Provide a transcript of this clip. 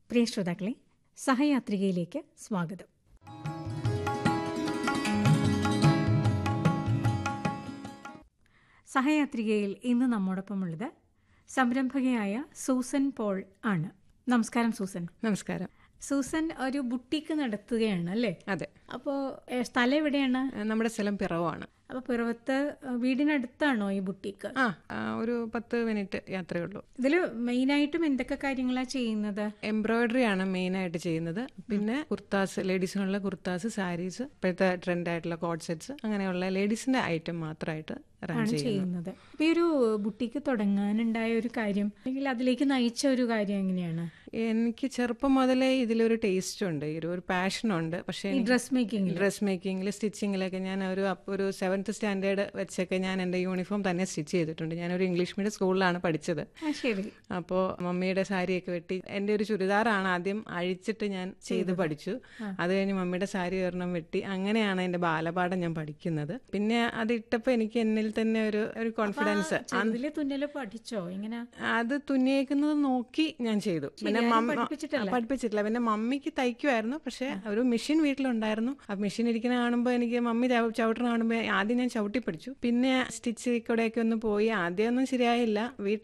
പ്രിയ ശ്രോതാക്കളെ സഹയാത്രികയിലേക്ക് സ്വാഗതം സഹയാത്രികയിൽ ഇന്ന് നമ്മോടൊപ്പമുള്ളത് സംരംഭകയായ സൂസൻ പോൾ ആണ് നമസ്കാരം സൂസൻ നമസ്കാരം സൂസൻ ഒരു ബുട്ടീക്ക് നടത്തുകയാണ് അല്ലേ അതെ അപ്പോൾ സ്ഥലം എവിടെയാണ് ഏഹ് നമ്മുടെ സ്ഥലം പിറവാണ് അപ്പോൾ പിറവത്ത് ഏഹ്, വീടിനടുത്താണോ ഈ ബുട്ടീക്ക് ആ ആ, ഒരു പത്ത് മിനിറ്റ് യാത്രയേ ഉള്ളൂ ഇതിൽ മെയിനായിട്ടും എന്തൊക്കെ കാര്യങ്ങളാണ് ചെയ്യുന്നത് എംബ്രോയിഡറി ആണ് മെയിൻ ആയിട്ട് ചെയ്യുന്നത് പിന്നെ കുർത്താസ് ലേഡീസിനുള്ള കുർത്താസ് സാരീസ് ഇപ്പോഴത്തെ ട്രെൻഡ് ആയിട്ടുള്ള കോഡ് സെറ്റ്സ് അങ്ങനെയുള്ള ലേഡീസിന്റെ ഐറ്റം മാത്രമായിട്ട് റൺ ആണ് ചെയ്യുന്നത് ചെയ്യുന്നത് അപ്പൊ ഈ ഒരു ബുട്ടീക്ക് തുടങ്ങാനുണ്ടായ ഒരു കാര്യം അല്ലെങ്കിൽ അതിലേക്ക് നയിച്ച ഒരു കാര്യം എങ്ങനെയാണ് എനിക്ക് ചെറുപ്പം മുതലേ ഇതിലൊരു ടേസ്റ്റ് ഉണ്ട് ഈ ഒരു- ഒരു പാഷൻ ഉണ്ട് പക്ഷേ ഈ ഡ്രസ് മേക്കിംഗ് ഡ്രസ് മേക്കിങ്ങിൽ സ്റ്റിച്ചിങ്ങിലൊക്കെ ഞാൻ ഒരു അപ്പ് ഒരു സെവൻത്ത് സ്റ്റാൻഡേർഡ് വെച്ചൊക്കെ ഞാൻ എൻ്റെ യൂണിഫോം തന്നെ സ്റ്റിച്ച് ചെയ്തിട്ടുണ്ട് ഞാനൊരു ഇംഗ്ലീഷ് മീഡിയം സ്കൂളിലാണ് പഠിച്ചത് ആ ശരി അപ്പോൾ മമ്മിയുടെ സാരിയൊക്കെ വെട്ടി എൻ്റെ ഒരു ചുരിദാറാണ് ആദ്യം അഴിച്ചിട്ട് ഞാൻ ചെയ്ത് പഠിച്ചു അത് കഴിഞ്ഞ് മമ്മിയുടെ സാരി ഒരെണ്ണം വെട്ടി അങ്ങനെയാണ് എൻ്റെ ബാലപാഠം ഞാൻ പഠിക്കുന്നത് പിന്നെ അത് ഇട്ടപ്പോൾ എനിക്ക് എന്നിൽ തന്നെ ഒരു ഒരു കോൺഫിഡൻസ് ചെറുതിലെ തുന്നല് പഠിച്ചോ ഇങ്ങനെ അത് തുന്നിയേക്കുന്നത് നോക്കി ഞാൻ ചെയ്തു പിന്നെ മമ്മ പഠിപ്പിച്ചിട്ടല്ല? പഠിപ്പിച്ചിട്ടില്ല പിന്നെ മമ്മിക്ക് തയ്ക്കുമായിരുന്നു പക്ഷെ ഒരു മെഷീൻ വീട്ടിലുണ്ടായിരുന്നു ആ മെഷീൻ ഇരിക്കുന്ന കാണുമ്പോൾ എനിക്ക് മമ്മി ചവ- ചവിട്ടണ കാണുമ്പോൾ ആദ്യം ഞാൻ ചവിട്ടി പഠിച്ചു പിന്നെ സ്റ്റിച്ച് കൂടെയൊക്കെ ഒന്ന് പോയി ആദ്യമൊന്നും ശരിയായില്ല വീട്ടിൽ